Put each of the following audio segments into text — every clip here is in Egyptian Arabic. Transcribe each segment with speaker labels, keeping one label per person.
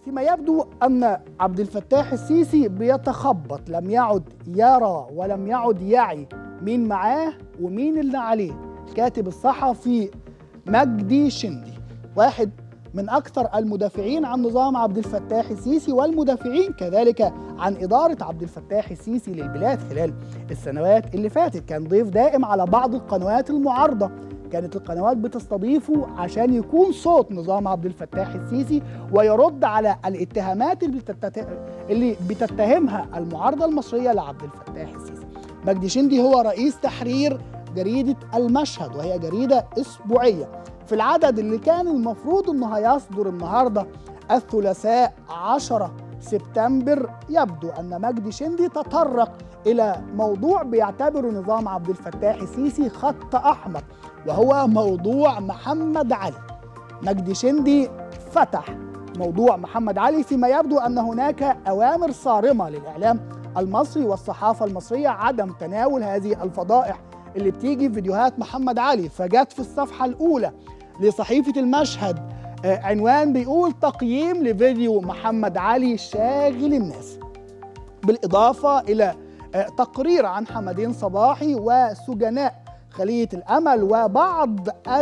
Speaker 1: فيما يبدو أن عبد الفتاح السيسي بيتخبط لم يعد يرى ولم يعد يعي مين معاه ومين اللي عليه الكاتب الصحفي مجدي شندي واحد من أكثر المدافعين عن نظام عبد الفتاح السيسي والمدافعين كذلك عن إدارة عبد الفتاح السيسي للبلاد خلال السنوات اللي فاتت كان ضيف دائم على بعض القنوات المعارضة كانت القنوات بتستضيفه عشان يكون صوت نظام عبد الفتاح السيسي ويرد على الاتهامات اللي, بتتت... اللي بتتهمها المعارضة المصرية لعبد الفتاح السيسي مجدي شندي هو رئيس تحرير جريدة المشهد وهي جريدة أسبوعية في العدد اللي كان المفروض انه هيصدر النهارده الثلاثاء 10 سبتمبر يبدو ان مجدي شندي تطرق الى موضوع بيعتبره نظام عبد الفتاح السيسي خط احمر وهو موضوع محمد علي مجدي شندي فتح موضوع محمد علي فيما يبدو ان هناك اوامر صارمه للاعلام المصري والصحافه المصريه عدم تناول هذه الفضائح اللي بتيجي في فيديوهات محمد علي فجت في الصفحه الاولى لصحيفة المشهد عنوان بيقول تقييم لفيديو محمد علي شاغل الناس بالإضافة إلى تقرير عن حمدين صباحي وسجناء خلية الأمل وبعض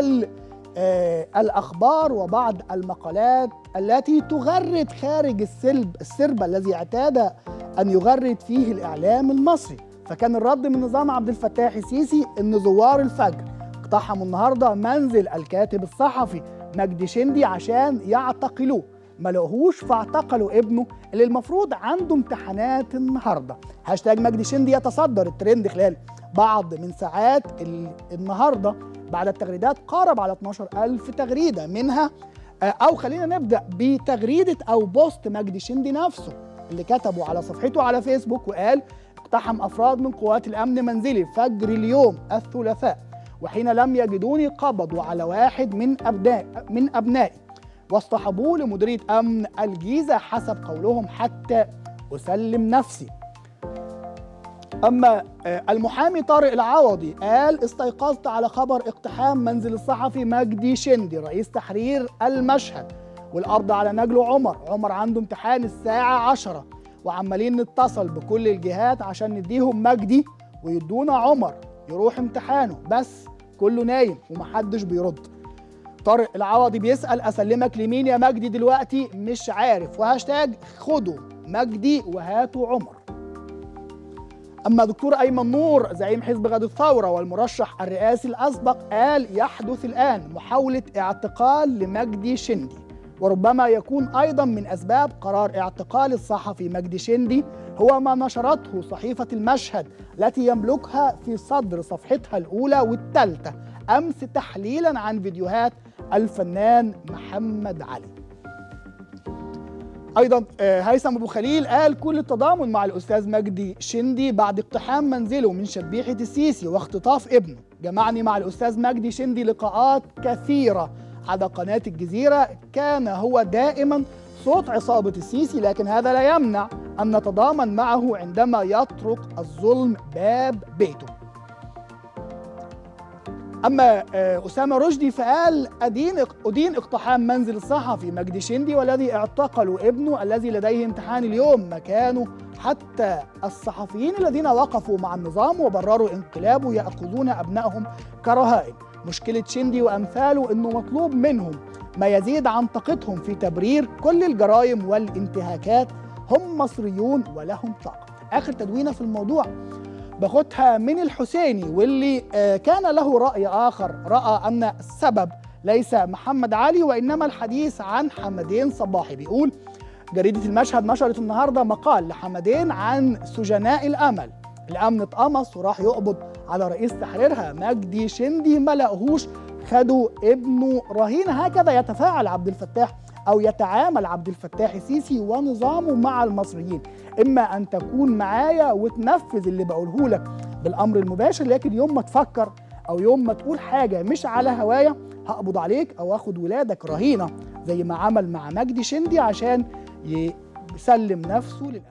Speaker 1: الأخبار وبعض المقالات التي تغرد خارج السلب السرب الذي اعتاد أن يغرد فيه الإعلام المصري فكان الرد من نظام عبد الفتاح السيسي أن زوار الفجر اقتحموا النهارده منزل الكاتب الصحفي مجدي شندي عشان يعتقلوه ما لقوهوش فاعتقلوا ابنه اللي المفروض عنده امتحانات النهارده هاشتاج مجدي شندي يتصدر الترند خلال بعض من ساعات النهارده بعد التغريدات قارب على 12 ألف تغريدة منها أو خلينا نبدأ بتغريدة أو بوست مجدي شندي نفسه اللي كتبه على صفحته على فيسبوك وقال اقتحم أفراد من قوات الأمن منزلي فجر اليوم الثلاثاء وحين لم يجدوني قبضوا على واحد من أبناء من أبنائي واصطحبوه لمديرية أمن الجيزة حسب قولهم حتى أسلم نفسي أما المحامي طارق العوضي قال استيقظت على خبر اقتحام منزل الصحفي مجدي شندي رئيس تحرير المشهد والأرض على نجل عمر عمر عنده امتحان الساعة عشرة وعمالين نتصل بكل الجهات عشان نديهم مجدي ويدونا عمر يروح امتحانه بس كله نايم ومحدش بيرد طارق العوضي بيسأل أسلمك لمين يا مجدي دلوقتي مش عارف وهاشتاج خدوا مجدي وهاتوا عمر أما دكتور أيمن نور زعيم حزب غد الثورة والمرشح الرئاسي الأسبق قال يحدث الآن محاولة اعتقال لمجدي شندي وربما يكون أيضا من أسباب قرار اعتقال الصحفي مجدي شندي هو ما نشرته صحيفة المشهد التي يملكها في صدر صفحتها الأولى والثالثة أمس تحليلا عن فيديوهات الفنان محمد علي أيضا هيثم أبو خليل قال كل التضامن مع الأستاذ مجدي شندي بعد اقتحام منزله من شبيحة السيسي واختطاف ابنه جمعني مع الأستاذ مجدي شندي لقاءات كثيرة على قناة الجزيرة كان هو دائما صوت عصابة السيسي لكن هذا لا يمنع أن نتضامن معه عندما يطرق الظلم باب بيته أما أسامة رشدي فقال أدين أدين اقتحام منزل الصحفي مجدي شندي والذي اعتقلوا ابنه الذي لديه امتحان اليوم مكانه حتى الصحفيين الذين وقفوا مع النظام وبرروا انقلابه يأخذون أبنائهم كرهائن مشكلة شندي وأمثاله أنه مطلوب منهم ما يزيد عن طاقتهم في تبرير كل الجرائم والانتهاكات هم مصريون ولهم طاقة آخر تدوينة في الموضوع باخدها من الحسيني واللي كان له رأي آخر رأى أن السبب ليس محمد علي وإنما الحديث عن حمدين صباحي بيقول جريدة المشهد نشرت النهاردة مقال لحمدين عن سجناء الأمل الأمن اتقمص وراح يقبض على رئيس تحريرها مجدي شندي ما لقوهوش خدوا ابنه رهين هكذا يتفاعل عبد الفتاح او يتعامل عبد الفتاح السيسي ونظامه مع المصريين اما ان تكون معايا وتنفذ اللي بقوله لك بالامر المباشر لكن يوم ما تفكر او يوم ما تقول حاجه مش على هوايا هقبض عليك او اخد ولادك رهينه زي ما عمل مع مجدي شندي عشان يسلم نفسه للأمن